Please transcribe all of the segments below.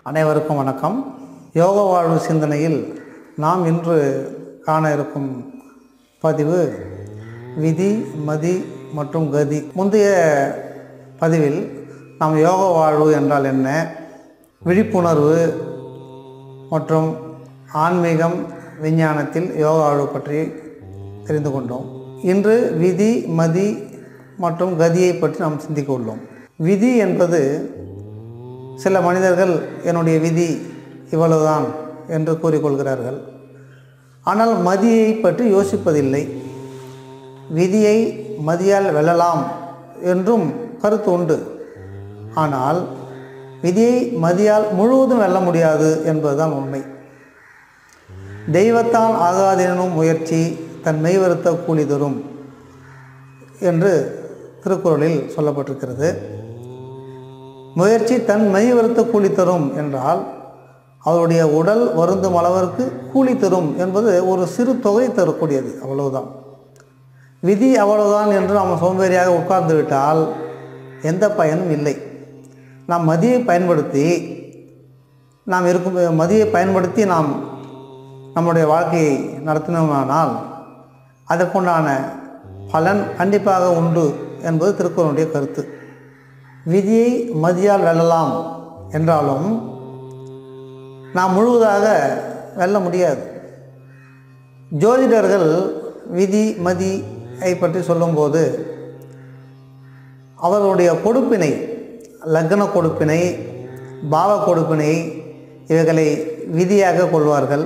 அனைவருக்கும் வணக்கம் யோக வாழ்வு சிந்தனையில் நாம் இன்று காண இருக்கும் பதிவு விதி மதி மற்றும் கதி முந்தைய பதிவில் நாம் யோக வாழ்வு என்றால் என்ன விழிப்புணர்வு மற்றும் ஆன்மீகம் விஞ்ஞானத்தில் யோக வாழ்வு பற்றி தெரிந்து கொண்டோம் இன்று விதி மதி மற்றும் கதியை பற்றி நாம் சிந்திக்க உள்ளோம் விதி என்பது சில மனிதர்கள் என்னுடைய விதி இவ்வளவுதான் என்று கூறிக்கொள்கிறார்கள் ஆனால் மதியை பற்றி யோசிப்பதில்லை விதியை மதியால் வெல்லலாம் என்றும் கருத்து உண்டு ஆனால் விதியை மதியால் முழுவதும் வெல்ல முடியாது என்பதுதான் உண்மை தெய்வத்தான் ஆகாதெனும் முயற்சி தன் மெய்வருத்த கூலி தரும் என்று திருக்குறளில் சொல்லப்பட்டிருக்கிறது முயற்சி தன் மெய் வருத்த கூலி தரும் என்றால் அவருடைய உடல் வருந்தும் அளவிற்கு கூலி தரும் என்பது ஒரு சிறு தொகை தரக்கூடியது அவ்வளவுதான் விதி அவ்வளவுதான் என்று நாம் சோம்பேறியாக உட்கார்ந்து விட்டால் எந்த பயனும் இல்லை நாம் மதியை பயன்படுத்தி நாம் இருக்கும் மதியை பயன்படுத்தி நாம் நம்முடைய வாழ்க்கையை நடத்தினோமானால் அதற்குண்டான பலன் கண்டிப்பாக உண்டு என்பது திருக்குறளுடைய கருத்து விதியை மதியால் வெல்லலாம் என்றாலும் நாம் முழுவதாக வெல்ல முடியாது ஜோதிடர்கள் விதி மதியை பற்றி சொல்லும்போது அவர்களுடைய கொடுப்பினை லக்ன கொடுப்பினை பாவ கொடுப்பினை இவைகளை விதியாக கொள்வார்கள்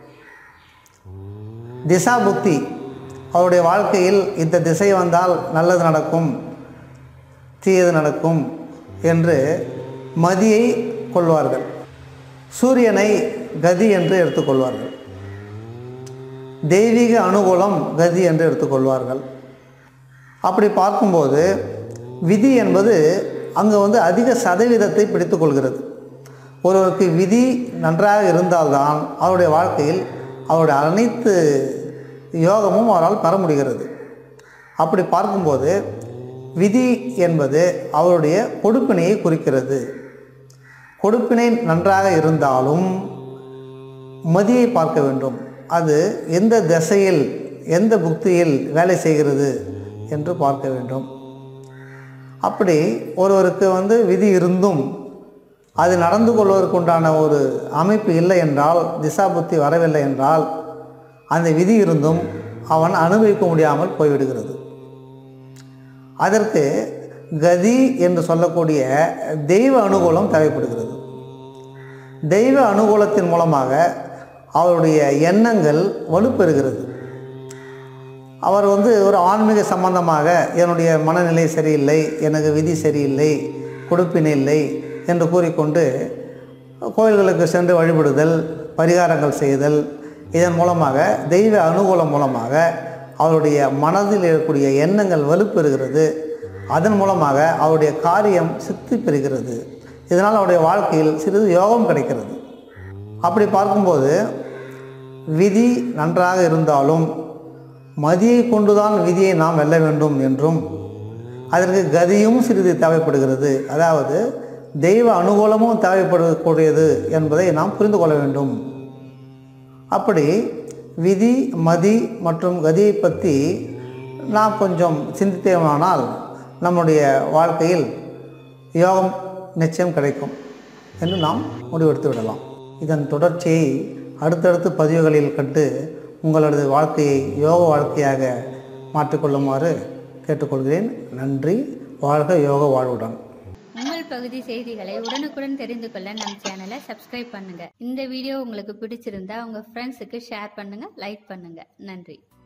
திசா புக்தி அவருடைய வாழ்க்கையில் இந்த திசை வந்தால் நல்லது நடக்கும் தீயது நடக்கும் என்று மதியை கொள்வார்கள் சூரியனை கதி என்று எடுத்துக்கொள்வார்கள் தெய்வீக அனுகூலம் கதி என்று எடுத்துக்கொள்வார்கள் அப்படி பார்க்கும்போது விதி என்பது அங்கே வந்து அதிக சதவீதத்தை பிடித்து கொள்கிறது ஒருவருக்கு விதி நன்றாக இருந்தால்தான் அவருடைய வாழ்க்கையில் அவருடைய அனைத்து யோகமும் அவரால் பெற முடிகிறது அப்படி பார்க்கும்போது விதி என்பது அவருடைய கொடுப்பினையை குறிக்கிறது கொடுப்பினை நன்றாக இருந்தாலும் மதியை பார்க்க வேண்டும் அது எந்த திசையில் எந்த புக்தியில் வேலை செய்கிறது என்று பார்க்க வேண்டும் அப்படி ஒருவருக்கு வந்து விதி இருந்தும் அது நடந்து கொள்வதற்கு உண்டான ஒரு அமைப்பு இல்லை என்றால் திசா புத்தி வரவில்லை என்றால் அந்த விதி இருந்தும் அவன் அனுபவிக்க முடியாமல் போய்விடுகிறது அதற்கு கதி என்று சொல்லக்கூடிய தெய்வ அனுகூலம் தேவைப்படுகிறது தெய்வ அனுகூலத்தின் மூலமாக அவருடைய எண்ணங்கள் வலுப்பெறுகிறது அவர் வந்து ஒரு ஆன்மீக சம்பந்தமாக என்னுடைய மனநிலை சரியில்லை எனக்கு விதி சரியில்லை கொடுப்பினை இல்லை என்று கூறிக்கொண்டு கோயில்களுக்கு சென்று வழிபடுதல் பரிகாரங்கள் செய்தல் இதன் மூலமாக தெய்வ அனுகூலம் மூலமாக அவருடைய மனதில் இருக்கக்கூடிய எண்ணங்கள் வலுப்பெறுகிறது அதன் மூலமாக அவருடைய காரியம் சித்தி பெறுகிறது இதனால் அவருடைய வாழ்க்கையில் சிறிது யோகம் கிடைக்கிறது அப்படி பார்க்கும்போது விதி நன்றாக இருந்தாலும் மதியை கொண்டுதான் விதியை நாம் வெல்ல வேண்டும் என்றும் அதற்கு கதியும் சிறிது தேவைப்படுகிறது அதாவது தெய்வ அனுகூலமும் தேவைப்படக்கூடியது என்பதை நாம் புரிந்து கொள்ள வேண்டும் அப்படி விதி மதி மற்றும் கதியை பற்றி நாம் கொஞ்சம் சிந்தித்தோமானால் நம்முடைய வாழ்க்கையில் யோகம் நிச்சயம் கிடைக்கும் என்று நாம் முடிவெடுத்து விடலாம் இதன் தொடர்ச்சியை அடுத்தடுத்து பதிவுகளில் கண்டு உங்களது வாழ்க்கையை யோக வாழ்க்கையாக மாற்றிக்கொள்ளுமாறு கேட்டுக்கொள்கிறேன் நன்றி வாழ்க யோக வாழ்வுடன் உங்கள் பகுதி செய்திகளை உடனுக்குடன் தெரிந்து கொள்ள நம் சேனலை சப்ஸ்கிரைப் பண்ணுங்க இந்த வீடியோ உங்களுக்கு பிடிச்சிருந்தா உங்க ஃப்ரெண்ட்ஸுக்கு ஷேர் பண்ணுங்க லைக் பண்ணுங்க நன்றி